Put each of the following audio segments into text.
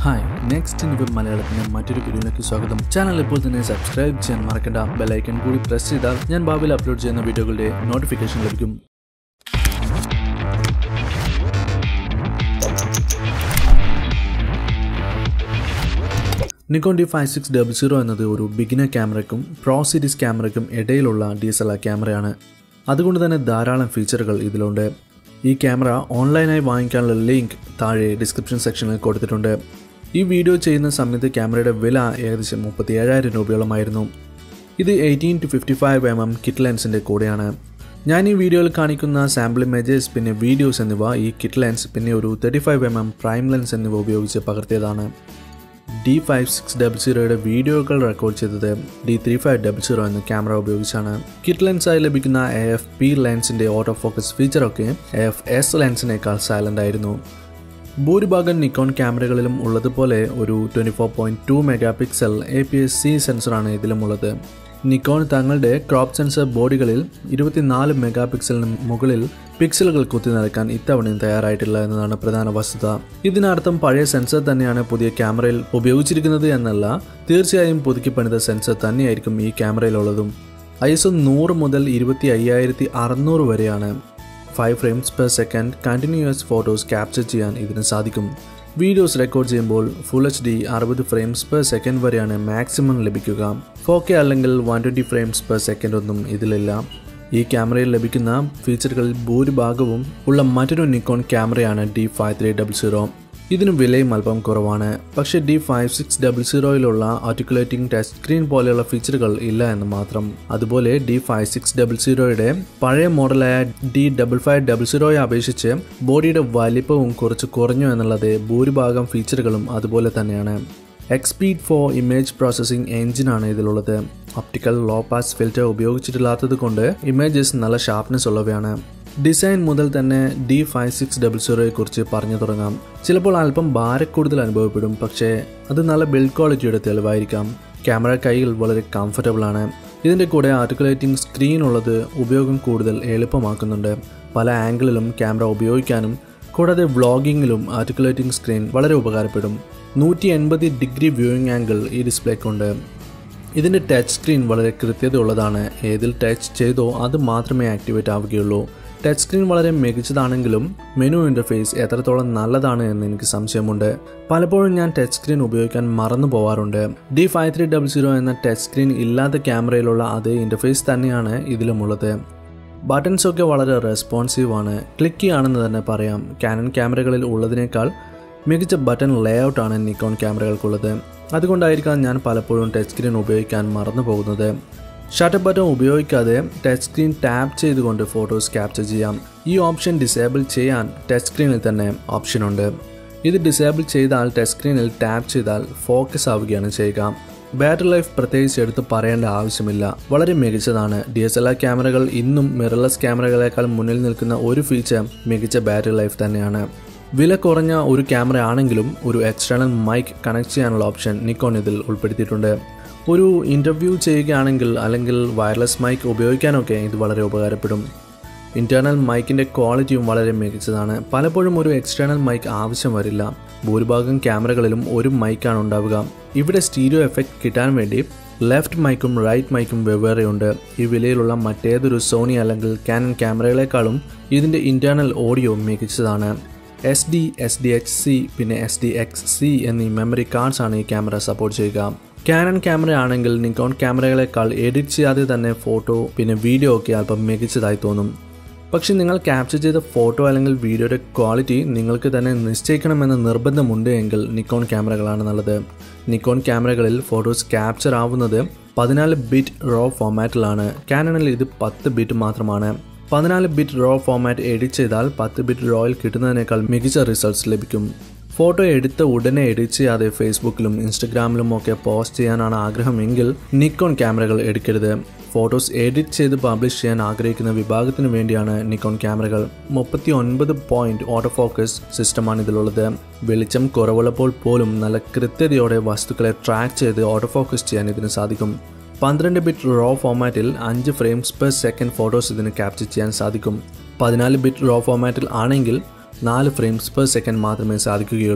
hi next new മലയാളത്തിന് മറ്റൊരു വീഡിയോയിലേക്ക് സ്വാഗതം ചാനൽ ഇപ്പോൾ തന്നെ സബ്സ്ക്രൈബ് ചെയ്യാൻ മറക്കണ്ട ബെലൈക്കൺ കൂടി പ്രസ് ചെയ്താൽ ഞാൻ ഭാവിയിൽ അപ്ലോഡ് ചെയ്യുന്ന വീഡിയോകളുടെ നോട്ടിഫിക്കേഷൻ ലഭിക്കും Nikon D five six double zero എന്നത് ഒരു ബിഗിനർ ക്യാമറയ്ക്കും പ്രോ സീരീസ് ക്യാമറയ്ക്കും ഇടയിലുള്ള ഡി എസ് എൽ ആർ ക്യാമറയാണ് അതുകൊണ്ട് തന്നെ ധാരാളം ഫീച്ചറുകൾ ഇതിലുണ്ട് ഈ ക്യാമറ ഓൺലൈനായി വാങ്ങിക്കാനുള്ള ലിങ്ക് താഴെ ഡിസ്ക്രിപ്ഷൻ സെക്ഷനിൽ കൊടുത്തിട്ടുണ്ട് ഈ വീഡിയോ ചെയ്യുന്ന സമയത്ത് ക്യാമറയുടെ വില ഏകദേശം മുപ്പത്തി ഏഴായിരം രൂപയോളമായിരുന്നു ഇത് eighteen to fifty five M M kit ലെൻസിൻ്റെ കൂടെയാണ് ഞാൻ ഈ വീഡിയോയിൽ കാണിക്കുന്ന സാമ്പിൾ ഇമേജസ് പിന്നെ വീഡിയോസ് എന്നിവ ഈ കിറ്റ് ലെൻസ് പിന്നെ ഒരു thirty five M M prime lens എന്നിവ ഉപയോഗിച്ച് പകർത്തിയതാണ് ഡി ഫൈവ് സിക്സ് ഡബിൾ സീറോയുടെ വീഡിയോകൾ റെക്കോർഡ് ചെയ്തത് D three five double zero എന്ന ക്യാമറ ഉപയോഗിച്ചാണ് കിറ്റ് ലെൻസായി ലഭിക്കുന്ന എ എഫ് പി ലെൻസിൻ്റെ ഓട്ടോ ഫോക്കസ് ഫീച്ചറൊക്കെ എ എഫ് എസ് ലെൻസിനേക്കാൾ സൈലൻ്റ് ആയിരുന്നു ഭൂരിഭാഗം നിക്കോൺ ക്യാമറകളിലും ഉള്ളതുപോലെ ഒരു twenty four point two mega pixel A P S C സെൻസറാണ് ഇതിലുമുള്ളത് നിക്കോൺ തങ്ങളുടെ ക്രോപ്പ് സെൻസർ ബോഡികളിൽ ഇരുപത്തിനാല് മെഗാ പിക്സലിന് മുകളിൽ പിക്സലുകൾ കുത്തി നിറയ്ക്കാൻ ഇത്തവണയും തയ്യാറായിട്ടില്ല എന്നതാണ് പ്രധാന വസ്തുത ഇതിനർത്ഥം പഴയ സെൻസർ തന്നെയാണ് പുതിയ ക്യാമറയിൽ ഉപയോഗിച്ചിരിക്കുന്നത് എന്നല്ല തീർച്ചയായും പുതുക്കി പണിത സെൻസർ തന്നെയായിരിക്കും ഈ ക്യാമറയിലുള്ളതും ഐ എസ് ഒ നൂറ് മുതൽ ഇരുപത്തി അയ്യായിരത്തി അറുന്നൂറ് വരെയാണ് five frames per second continuous photos capture ചെയ്യാൻ ഇതിന് സാധിക്കും വീഡിയോസ് റെക്കോർഡ് ചെയ്യുമ്പോൾ ഫുൾ എച്ച് ഡി അറുപത് ഫ്രെയിംസ് പെർ സെക്കൻഡ് വരെയാണ് മാക്സിമം ലഭിക്കുക ഫോർ കെ അല്ലെങ്കിൽ one twenty frames per second ഒന്നും ഇതിലില്ല ഈ ക്യാമറയിൽ ലഭിക്കുന്ന ഫീച്ചറുകളിൽ ഭൂരിഭാഗവും ഉള്ള മറ്റൊരു നിക്കോൺ ക്യാമറയാണ് D five three double zero ഇതിന് വിലയും അല്പം കുറവാണ് പക്ഷേ ഡി ഫൈവ് സിക്സ് ഡബിൾ സീറോയിലുള്ള ആർട്ടിക്കുലേറ്റിംഗ് ടച്ച് സ്ക്രീൻ പോലെയുള്ള ഫീച്ചറുകൾ ഇല്ല എന്ന് മാത്രം അതുപോലെ ഡി ഫൈവ് സിക്സ് ഡബിൾ സീറോയുടെ പഴയ മോഡലായ ഡി ഡബിൾ ഫൈവ് ഡബിൾ സീറോയെ അപേക്ഷിച്ച് ബോഡിയുടെ വലിപ്പവും കുറച്ച് കുറഞ്ഞു എന്നുള്ളത് ഭൂരിഭാഗം ഫീച്ചറുകളും അതുപോലെ തന്നെയാണ് എക്സ്പീഡ് ഫോർ ഇമേജ് പ്രോസസ്സിംഗ് എഞ്ചിനാണ് ഇതിലുള്ളത് ഒപ്റ്റിക്കൽ ലോ പാസ് ഫിൽറ്റർ ഉപയോഗിച്ചിട്ടില്ലാത്തത് കൊണ്ട് ഇമേജസ് നല്ല ഷാർപ്നെസ് ഉള്ളവയാണ് ഡിസൈൻ മുതൽ തന്നെ ഡി ഫൈവ് സിക്സ് ഡബിൾ സീറോയെ കുറിച്ച് പറഞ്ഞു തുടങ്ങാം ചിലപ്പോൾ അല്പം ഭാരക്കൂടുതൽ അനുഭവപ്പെടും പക്ഷേ അത് നല്ല ബിൽഡ് ക്വാളിറ്റിയുടെ തെളിവായിരിക്കാം ക്യാമറ കൈയിൽ വളരെ കംഫർട്ടബിൾ ആണ് ഇതിൻ്റെ കൂടെ ആർട്ടിക്കുലേറ്റിംഗ് സ്ക്രീൻ ഉള്ളത് ഉപയോഗം കൂടുതൽ എളുപ്പമാക്കുന്നുണ്ട് പല ആംഗിളിലും ക്യാമറ ഉപയോഗിക്കാനും കൂടാതെ വ്ളോഗിങ്ങിലും ആർട്ടിക്കുലേറ്റിംഗ് സ്ക്രീൻ വളരെ ഉപകാരപ്പെടും നൂറ്റി എൺപത് ഡിഗ്രി വ്യൂയിങ് ആംഗിൾ ഈ ഡിസ്പ്ലേക്കുണ്ട് ഇതിൻ്റെ ടച്ച് സ്ക്രീൻ വളരെ കൃത്യതയുള്ളതാണ് ഏതിൽ ടച്ച് ചെയ്തോ അത് മാത്രമേ ആക്ടിവേറ്റ് ആവുകയുള്ളൂ ടച്ച് സ്ക്രീൻ വളരെ മികച്ചതാണെങ്കിലും മെനു ഇൻ്റർഫേസ് എത്രത്തോളം നല്ലതാണ് എന്ന് എനിക്ക് സംശയമുണ്ട് പലപ്പോഴും ഞാൻ ടച്ച് സ്ക്രീൻ ഉപയോഗിക്കാൻ മറന്നു പോവാറുണ്ട് D five three double zero എന്ന ടച്ച് സ്ക്രീൻ ഇല്ലാത്ത ക്യാമറയിലുള്ള അതേ ഇൻ്റർഫേസ് തന്നെയാണ് ഇതിലുമുള്ളത് ബട്ടൺസ് ഒക്കെ വളരെ റെസ്പോൺസീവ് ആണ് ക്ലിക്ക് ആണെന്ന് തന്നെ പറയാം കാനൺ ക്യാമറകളിൽ ഉള്ളതിനേക്കാൾ മികച്ച ബട്ടൺ ലേഔട്ട് ആണ് നിക്കോൺ ക്യാമറകൾക്കുള്ളത് അതുകൊണ്ടായിരിക്കാം ഞാൻ പലപ്പോഴും ടച്ച് സ്ക്രീൻ ഉപയോഗിക്കാൻ മറന്നു പോകുന്നത് ഷട്ടർ ബട്ടൺ ഉപയോഗിക്കാതെ ടച്ച് സ്ക്രീൻ ടാപ്പ് ചെയ്തുകൊണ്ട് ഫോട്ടോസ് ക്യാപ്ചർ ചെയ്യാം ഈ ഓപ്ഷൻ ഡിസേബിൾ ചെയ്യാൻ ടച്ച് സ്ക്രീനിൽ തന്നെ ഓപ്ഷനുണ്ട് ഇത് ഡിസേബിൾ ചെയ്താൽ ടച്ച് സ്ക്രീനിൽ ടാപ്പ് ചെയ്താൽ ഫോക്കസ് ആവുകയാണ് ചെയ്യുക ബാറ്ററി ലൈഫ് പ്രത്യേകിച്ച് എടുത്ത് പറയേണ്ട ആവശ്യമില്ല വളരെ മികച്ചതാണ് ഡി എസ് എൽ ആർ ക്യാമറകൾ ഇന്നും മിറർലെസ് ക്യാമറകളെക്കാൾ മുന്നിൽ നിൽക്കുന്ന ഒരു ഫീച്ചർ മികച്ച ബാറ്ററി ലൈഫ് തന്നെയാണ് വില കുറഞ്ഞ ഒരു ക്യാമറ ആണെങ്കിലും ഒരു എക്സ്റ്റേണൽ മൈക്ക് കണക്ട് ചെയ്യാനുള്ള ഓപ്ഷൻ നിക്കോൺ ഇതിൽ ഉൾപ്പെടുത്തിയിട്ടുണ്ട് ഒരു ഇൻ്റർവ്യൂ ചെയ്യുകയാണെങ്കിൽ അല്ലെങ്കിൽ വയർലെസ് മൈക്ക് ഉപയോഗിക്കാനൊക്കെ ഇത് വളരെ ഉപകാരപ്പെടും ഇൻറ്റേർണൽ മൈക്കിൻ്റെ ക്വാളിറ്റിയും വളരെ മികച്ചതാണ് പലപ്പോഴും ഒരു എക്സ്റ്റേണൽ മൈക്ക് ആവശ്യം വരില്ല ഭൂരിഭാഗം ക്യാമറകളിലും ഒരു മൈക്കാണ് ഉണ്ടാവുക ഇവിടെ സ്റ്റീരിയോ എഫക്റ്റ് കിട്ടാൻ വേണ്ടി ലെഫ്റ്റ് മൈക്കും റൈറ്റ് മൈക്കും വെവ്വേറെയുണ്ട് ഈ വിലയിലുള്ള മറ്റേതൊരു സോണി അല്ലെങ്കിൽ കാനൺ ക്യാമറകളെക്കാളും ഇതിൻ്റെ ഇൻറ്റേർണൽ ഓഡിയോ മികച്ചതാണ് S D S D H C പിന്നെ എസ് ഡി എക്സ് സി എന്നീ മെമ്മറി കാർഡ്സ് ആണ് ഈ ക്യാമറ സപ്പോർട്ട് ചെയ്യുക കാനൺ ക്യാമറ ആണെങ്കിൽ നിക്കോൺ ക്യാമറകളെക്കാൾ എഡിറ്റ് ചെയ്യാതെ തന്നെ ഫോട്ടോ പിന്നെ വീഡിയോ ഒക്കെ അല്പം മികച്ചതായി തോന്നും പക്ഷെ നിങ്ങൾ ക്യാപ്ചർ ചെയ്ത ഫോട്ടോ അല്ലെങ്കിൽ വീഡിയോയുടെ ക്വാളിറ്റി നിങ്ങൾക്ക് തന്നെ നിശ്ചയിക്കണമെന്ന നിർബന്ധമുണ്ട് എങ്കിൽ നിക്കോൺ ക്യാമറകളാണ് നല്ലത് നിക്കോൺ ക്യാമറകളിൽ ഫോട്ടോസ് ക്യാപ്ചർ ആവുന്നത് പതിനാല് ബിറ്റ് റോ ഫോമാറ്റിലാണ് കാനണിൽ ഇത് പത്ത് ബിറ്റ് മാത്രമാണ് പതിനാല് ബിറ്റ് റോ ഫോമാറ്റ് എഡിറ്റ് ചെയ്താൽ പത്ത് ബിറ്റ് റോയിൽ കിട്ടുന്നതിനേക്കാൾ മികച്ച റിസൾട്ട്സ് ലഭിക്കും ഫോട്ടോ എടുത്ത ഉടനെ എഡിറ്റ് ചെയ്യാതെ ഫേസ്ബുക്കിലും ഇൻസ്റ്റഗ്രാമിലും ഒക്കെ പോസ്റ്റ് ചെയ്യാനാണ് ആഗ്രഹമെങ്കിൽ നിക്കോൺ ക്യാമറകൾ എടുക്കരുത് ഫോട്ടോസ് എഡിറ്റ് ചെയ്ത് പബ്ലിഷ് ചെയ്യാൻ ആഗ്രഹിക്കുന്ന വിഭാഗത്തിന് വേണ്ടിയാണ് നിക്കോൺ ക്യാമറകൾ മുപ്പത്തി ഒൻപത് പോയിന്റ് ഓട്ടോ ഫോക്കസ് സിസ്റ്റമാണ് ഇതിലുള്ളത് വെളിച്ചം കുറവുള്ളപ്പോൾ പോലും നല്ല കൃത്യതയോടെ വസ്തുക്കളെ ട്രാക്ക് ചെയ്ത് ഓട്ടോ ഫോക്കസ് ചെയ്യാൻ ഇതിന് സാധിക്കും പന്ത്രണ്ട് ബിറ്റ് റോ ഫോമാറ്റിൽ അഞ്ച് ഫ്രെയിംസ് പെർ സെക്കൻഡ് ഫോട്ടോസ് ഇതിന് ക്യാപ്ചർ ചെയ്യാൻ സാധിക്കും പതിനാല് ബിറ്റ് റോ ഫോമാറ്റിൽ ആണെങ്കിൽ നാല് ഫ്രെയിംസ് പെർ സെക്കൻഡ് മാത്രമേ സാധിക്കുകയുള്ളൂ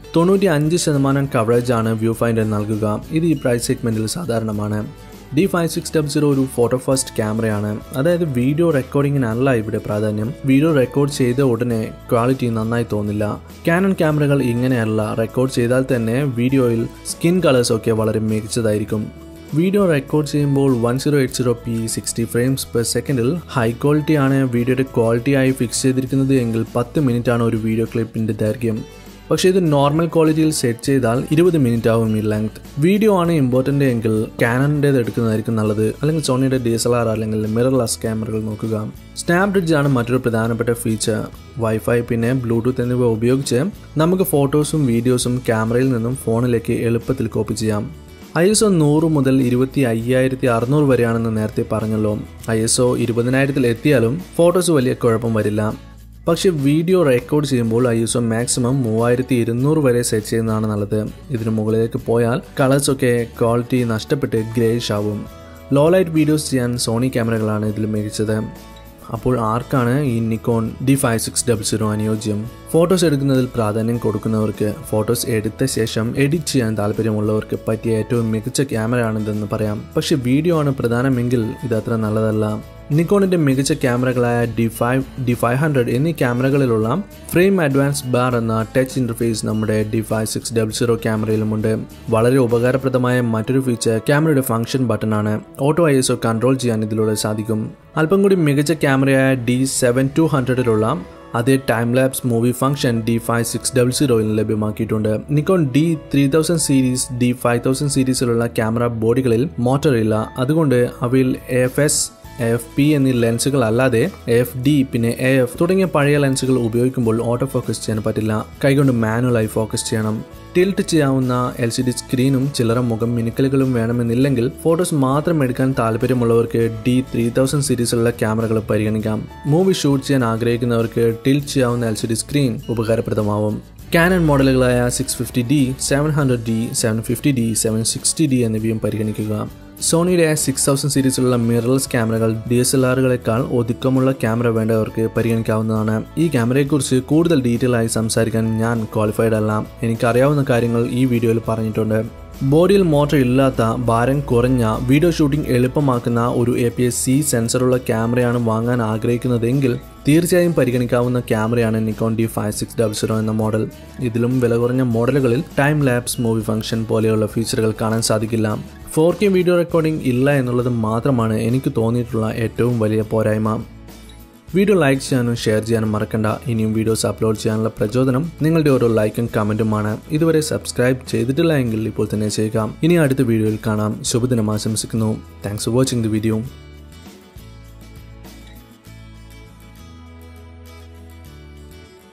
തൊണ്ണൂറ്റി അഞ്ച് ശതമാനം കവറേജാണ് വ്യൂ ഫൈൻഡർ നൽകുക ഇത് ഈ പ്രൈസ് സെഗ്മെൻറ്റിൽ സാധാരണമാണ് D five six double zero ഒരു ഫോട്ടോ ഫസ്റ്റ് ക്യാമറയാണ് അതായത് വീഡിയോ റെക്കോർഡിങ്ങിനല്ല ഇവിടെ പ്രാധാന്യം വീഡിയോ റെക്കോർഡ് ചെയ്ത ഉടനെ ക്വാളിറ്റി നന്നായി തോന്നില്ല കാനൺ ക്യാമറകൾ ഇങ്ങനെയല്ല റെക്കോർഡ് ചെയ്താൽ തന്നെ വീഡിയോയിൽ സ്കിൻ കളേഴ്സ് ഒക്കെ വളരെ മികച്ചതായിരിക്കും വീഡിയോ റെക്കോർഡ് ചെയ്യുമ്പോൾ one zero eight zero P sixty frames per സെക്കൻഡിൽ ഹൈ ക്വാളിറ്റി ആണ് വീഡിയോയുടെ ക്വാളിറ്റി ആയി ഫിക്സ് ചെയ്തിരിക്കുന്നത് എങ്കിൽ പത്ത് മിനിറ്റ് ആണ് ഒരു വീഡിയോ ക്ലിപ്പിൻ്റെ ദൈർഘ്യം പക്ഷേ ഇത് നോർമൽ ക്വാളിറ്റിയിൽ സെറ്റ് ചെയ്താൽ ഇരുപത് മിനിറ്റ് ആവും ഈ ലെങ്ത് വീഡിയോ ആണ് ഇമ്പോർട്ടൻ്റ് എങ്കിൽ കാനണിൻ്റേത് എടുക്കുന്നതായിരിക്കും നല്ലത് അല്ലെങ്കിൽ സോണിയുടെ ഡി എസ് എൽ ആർ അല്ലെങ്കിൽ മിറർലെസ് ക്യാമറകൾ നോക്കുക സ്നാപ് ബ്രിഡ്ജ് ആണ് മറ്റൊരു പ്രധാനപ്പെട്ട ഫീച്ചർ വൈഫൈ പിന്നെ ബ്ലൂടൂത്ത് എന്നിവ ഉപയോഗിച്ച് നമുക്ക് ഫോട്ടോസും വീഡിയോസും ക്യാമറയിൽ നിന്നും ഫോണിലേക്ക് എളുപ്പത്തിൽ കോപ്പി ചെയ്യാം ഐ എസ് ഒ നൂറ് മുതൽ ഇരുപത്തി അയ്യായിരത്തി അറുന്നൂറ് വരെയാണെന്ന് നേരത്തെ പറഞ്ഞല്ലോ ഐ എസ് ഒ ഇരുപതിനായിരത്തിൽ എത്തിയാലും ഫോട്ടോസ് വലിയ കുഴപ്പം വരില്ല പക്ഷേ വീഡിയോ റെക്കോർഡ് ചെയ്യുമ്പോൾ ഐ എസ് ഒ മാക്സിമം മൂവായിരത്തി ഇരുന്നൂറ് വരെ സെറ്റ് ചെയ്യുന്നതാണ് നല്ലത് ഇതിന് മുകളിലേക്ക് പോയാൽ കളേഴ്സൊക്കെ ക്വാളിറ്റി നഷ്ടപ്പെട്ട് ഗ്രേഷ് ആവും ലോ ലൈറ്റ് വീഡിയോസ് ചെയ്യാൻ സോണി ക്യാമറകളാണ് ഇതിൽ മികച്ചത് അപ്പോൾ ആർക്കാണ് ഈ Nikon D five six double zero അനുയോജ്യം ഫോട്ടോസ് എടുക്കുന്നതിൽ പ്രാധാന്യം കൊടുക്കുന്നവർക്ക് ഫോട്ടോസ് എടുത്ത ശേഷം എഡിറ്റ് ചെയ്യാൻ താല്പര്യമുള്ളവർക്ക് പറ്റിയ ഏറ്റവും മികച്ച ക്യാമറയാണിതെന്ന് പറയാം പക്ഷെ വീഡിയോ ആണ് പ്രധാനമെങ്കിൽ ഇത് അത്ര നല്ലതല്ല നിക്കോണിന്റെ മികച്ച ക്യാമറകളായ D five D five hundred എന്നീ ക്യാമറകളിലുള്ള ഫ്രെയിം അഡ്വാൻസ് ബാർ എന്ന ടച്ച് ഇന്റർഫേസ് നമ്മുടെ D five six double zero ക്യാമറയിലുമുണ്ട് വളരെ ഉപകാരപ്രദമായ മറ്റൊരു ഫീച്ചർ ക്യാമറയുടെ ഫംഗ്ഷൻ ബട്ടണാണ് auto I S O control ചെയ്യാൻ ഇതിലൂടെ സാധിക്കും അല്പം കൂടി മികച്ച ക്യാമറയായ ഡി സെവൻ ടു ഹൺഡ്രഡിലുള്ള അതേ time lapse movie function D five six double സീറോയിൽ ലഭ്യമാക്കിയിട്ടുണ്ട് Nikon D three thousand series D five thousand സീരീസിലുള്ള ക്യാമറ ബോഡികളിൽ മോട്ടർ ഇല്ല അതുകൊണ്ട് അവയിൽ എഫ് എസ് എഫ് പി എന്നീ ലെൻസുകൾ അല്ലാതെ എഫ് ഡി പിന്നെ എ എഫ് തുടങ്ങിയ പഴയ ലെൻസുകൾ ഉപയോഗിക്കുമ്പോൾ ഓട്ടോ ഫോക്കസ് ചെയ്യാൻ പറ്റില്ല കൈകൊണ്ട് മാനുവലായി ഫോക്കസ് ചെയ്യണം ടിൽറ്റ് ചെയ്യാവുന്ന എൽ സി ഡി സ്ക്രീനും ചില്ലറ മുഖം മിനുക്കലുകളും വേണമെന്നില്ലെങ്കിൽ ഫോട്ടോസ് മാത്രം എടുക്കാൻ താല്പര്യമുള്ളവർക്ക് ഡി ത്രീ തൗസൻഡ് സീരീസിലുള്ള ക്യാമറകൾ പരിഗണിക്കാം മൂവി ഷൂട്ട് ചെയ്യാൻ ആഗ്രഹിക്കുന്നവർക്ക് ടിൽറ്റ് ചെയ്യാവുന്ന എൽ സി ഡി സ്ക്രീൻ ഉപകാരപ്രദമാവും കാനൺ മോഡലുകളായ six fifty D seven hundred D seven fifty D seven sixty D എന്നിവയും പരിഗണിക്കുക സോണിയുടെ സിക്സ് തൗസൻഡ് സീരീസിലുള്ള മിറർലെസ് ക്യാമറകൾ ഡി എസ് എൽ ആറുകളെക്കാൾ ഒതുക്കമുള്ള ക്യാമറ വേണ്ടവർക്ക് പരിഗണിക്കാവുന്നതാണ് ഈ ക്യാമറയെക്കുറിച്ച് കൂടുതൽ ഡീറ്റെയിൽ ആയി സംസാരിക്കാൻ ഞാൻ ക്വാളിഫൈഡ് അല്ല എനിക്കറിയാവുന്ന കാര്യങ്ങൾ ഈ വീഡിയോയിൽ പറഞ്ഞിട്ടുണ്ട് ബോഡിയിൽ മോട്ടർ ഇല്ലാത്ത ഭാരം കുറഞ്ഞ വീഡിയോ ഷൂട്ടിംഗ് എളുപ്പമാക്കുന്ന ഒരു എ പി എസ് സി സെൻസറുള്ള ക്യാമറയാണ് വാങ്ങാൻ ആഗ്രഹിക്കുന്നതെങ്കിൽ തീർച്ചയായും പരിഗണിക്കാവുന്ന ക്യാമറയാണ് Nikon D five six double zero എന്ന മോഡൽ ഇതിലും വില കുറഞ്ഞ മോഡലുകളിൽ ടൈം ലാബ്സ് മൂവി ഫംഗ്ഷൻ പോലെയുള്ള ഫീച്ചറുകൾ കാണാൻ സാധിക്കില്ല ഫോർ കെ വീഡിയോ റെക്കോർഡിംഗ് ഇല്ല എന്നുള്ളത് മാത്രമാണ് എനിക്ക് തോന്നിയിട്ടുള്ള ഏറ്റവും വലിയ പോരായ്മ വീഡിയോ ലൈക്ക് ചെയ്യാനും ഷെയർ ചെയ്യാനും മറക്കണ്ട ഇനിയും വീഡിയോസ് അപ്ലോഡ് ചെയ്യാനുള്ള പ്രചോദനം നിങ്ങളുടെ ഓരോ ലൈക്കും കമൻറ്റുമാണ് ഇതുവരെ സബ്സ്ക്രൈബ് ചെയ്തിട്ടില്ല എങ്കിൽ ഇപ്പോൾ തന്നെ ചെയ്യുക ഇനി അടുത്ത വീഡിയോയിൽ കാണാം ശുഭദിനം ആശംസിക്കുന്നു thanks for watching the video